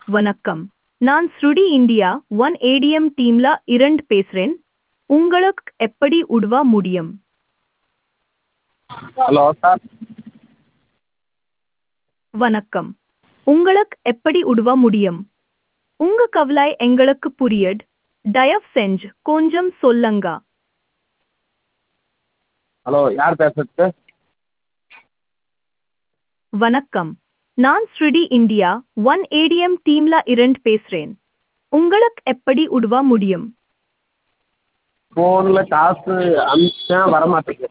வணக்கம் நான் ஸ்ருடி இந்தியா ஒன் ஏடிஎம் டீம்ல இரண்டு பேசுறேன் உங்களுக்கு எப்படி உதவ முடியும் ஹலோ சார் வணக்கம் உங்களுக்கு எப்படி உதவ முடியும் உங்க கவலை எங்களுக்கு புரியுது தயவு செஞ்சு கொஞ்சம் சொல்லுங்க ஹலோ யார் பேசுறது வணக்கம் நான் ஸ்ருடி இந்தியா ஒன் ஏடிஎம் டீம்ல இரண்டு பேசுறேன் உங்களுக்கு எப்படி உதவ முடியும் ஃபோனில் காசு அனுப்பிச்சேன் வரமாட்டேங்குது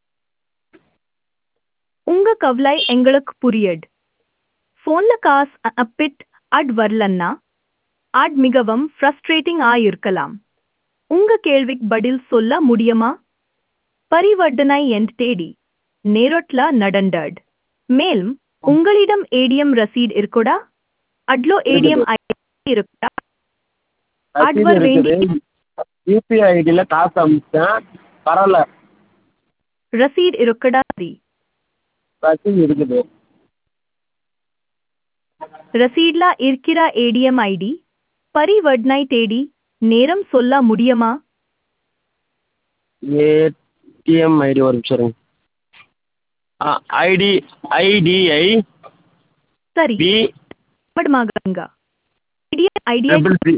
உங்க கவலை எங்களுக்கு புரியுது ஃபோன்ல காசு அப்பிட் அட் வரலன்னா அட் மிகவும் ஃப்ரஸ்ட்ரேட்டிங் ஆயிருக்கலாம் உங்க கேள்விக்கு பதில் சொல்ல முடியுமா பரிவர்த்தனை என் தேடி நேரட்ல நடந்தது மேலும் உங்களிடம் ஏடிஎம் ரசீட் இருக்குடா அட்லோ ஏடிஎம் இருக்குடா ரசீது Advert இருக்குது யூபிஐ ஐடியில் காசு அனுப்பிச்சேன் வரல ரசீட் இருக்குடா சரி ரசீது இருக்குது ரசீட்ல இருக்கிற ஏடிஎம் ஐடி பரிவர்த்தனை தேடி நேரம் சொல்ல முடியுமா ஏடிஎம் ஐடி ஒரு நிமிஷம் இருங்க ஆ ஐடி ஐடிஐ சரி பி படமாகங்க ஐடியா ட்ரிபிள் த்ரீ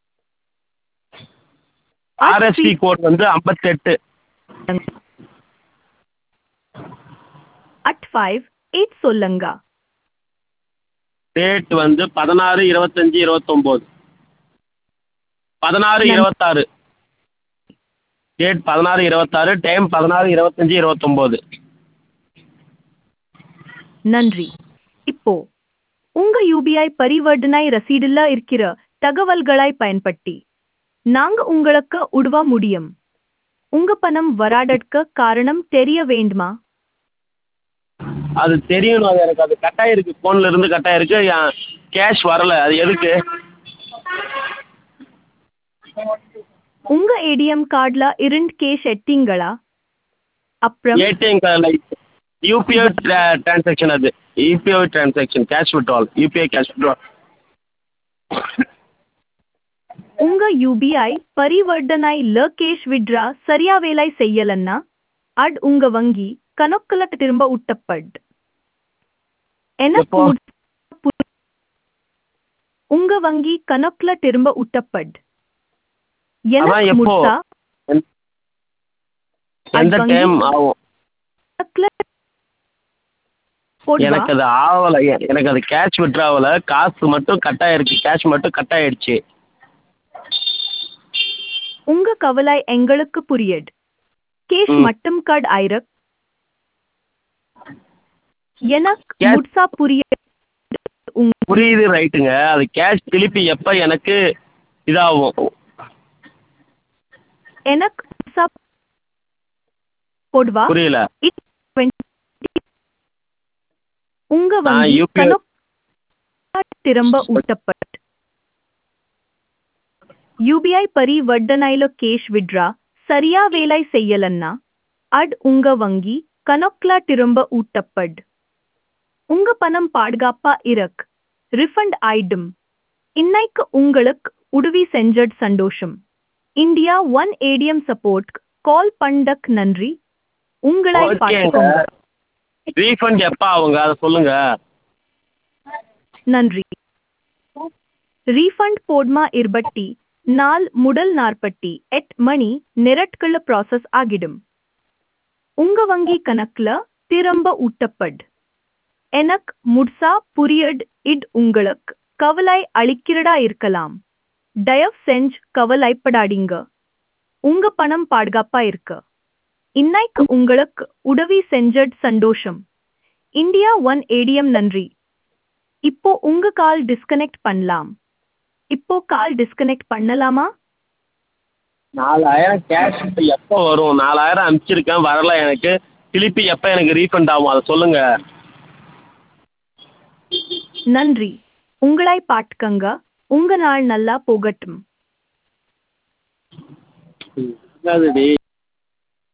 ஆர்எஸ்பி கோட் வந்து ஐம்பத்தெட்டு அட் ஃபைவ் எயிட் சொல்லுங்க டேட் வந்து பதினாறு இருபத்தஞ்சி இருபத்தொம்போது பதினாறு நன்றி. இருபத்தாறு டேட் பதினாறு இருபத்தாறு டைம் பதினாறு இருபத்தஞ்சி இருபத்தொம்போது நன்றி இப்போ உங்க யூபிஐ பரிவர்த்தனை ரசீடுல இருக்கிற தகவல்களை பயன்படுத்தி நாங்க உங்களுக்கு உதவ முடியும் உங்க பணம் வராடற்க காரணம் தெரிய வேண்டுமா அது தெரியணும் அது எனக்கு அது கட்டாயிருக்கு ஃபோனில் இருந்து கட்டாயிருக்கு கேஷ் வரல அது எதுக்கு உங்க ஏடிஎம் கார்டுல இரண்டு கேஷ் எட்டிங்களா அப்புறம் ஏடிஎம் கார்டில் யூபிஐ டிரான்சாக்ஷன் அது UPI transaction cash withdrawal UPI cash withdrawal உங்க யூபிஐ பரிவர்த்தனைல கேஷ் விட்ரா சரியா வேலை செய்யலன்னா அட் உங்க வங்கி கணக்குல திரும்ப உட்டப்பட் எனக்கு எப்போ? முடி- பு- உங்க வங்கி கணக்குல திரும்ப உட்டப்பட் எனக்கு அதான் எப்போ? முழுசா எந்த அது டைம் வங்கி- ஆகும் கணக்குல போடுவா. எனக்கு அது ஆகலை எனக்கு அது கேஷ் விட்ராவல காசு மட்டும் கட்டாயிருக்கு கேஷ் மட்டும் கட்டாயிடுச்சு உங்க கவலை எங்களுக்கு புரியுது கேஷ் ம். மட்டும் கார்டு ஆயிரக் எனக்கு Cash- முழுசா புரியுது உங்க புரியுது ரைட்டுங்க அது கேஷ் திருப்பி எப்போ எனக்கு இதாகும் எனக்கு முழுசா போடுவா புரியல It went- உங்க ஆ, வங்கி UPI கணக்கு திரும்ப ஊட்டப்பட் யூபிஐ பரிவர்த்தனைல கேஷ் விட்ரா சரியா வேலை செய்யலன்னா அட் உங்க வங்கி கணக்குல திரும்ப ஊட்டப்பட் உங்க பணம் பாதுகாப்பா இருக் ரிஃபண்ட் ஆயிடும் இன்னைக்கு உங்களுக்கு உதவி செஞ்சட் சந்தோஷம் India one ATM support call பண்ணக் நன்றி உங்களை ஓகேங்க பார்த்துக்கோங்க ரீஃபண்ட் எப்போ ஆகுங்க அதை சொல்லுங்க நன்றி ரீஃபண்ட் போட்மா இருபட்டி நாள் முதல் நாற்பட்டி எட் மணி நிரட்கள ப்ராசஸ் ஆகிடும் உங்க வங்கி கணக்குல திரும்ப ஊட்டப்பட் எனக் முட்சா புரியட் இட் உங்களுக்கு கவலை அளிக்கிறதா இருக்கலாம் தயவு செஞ்சு கவலைப்படாதீங்க உங்க பணம் பாதுகாப்பா இருக்கு இன்னைக்கு உங்களுக்கு உதவி செஞ்சட் சந்தோஷம் இந்தியா ஒன் ஏடிஎம் நன்றி இப்போ உங்க கால் டிஸ்கனெக்ட் பண்ணலாம் இப்போ கால் டிஸ்கனெக்ட் பண்ணலாமா நாலாயிரம் கேஷ் இப்போ எப்போ வரும் நாலாயிரம் அனுப்பிச்சிருக்கேன் வரல எனக்கு திருப்பி எப்போ எனக்கு ரீஃபண்ட் ஆகும் அதை சொல்லுங்க நன்றி உங்களை பார்த்துக்கங்க உங்க நாள் நல்லா போகட்டும் என்னதுடி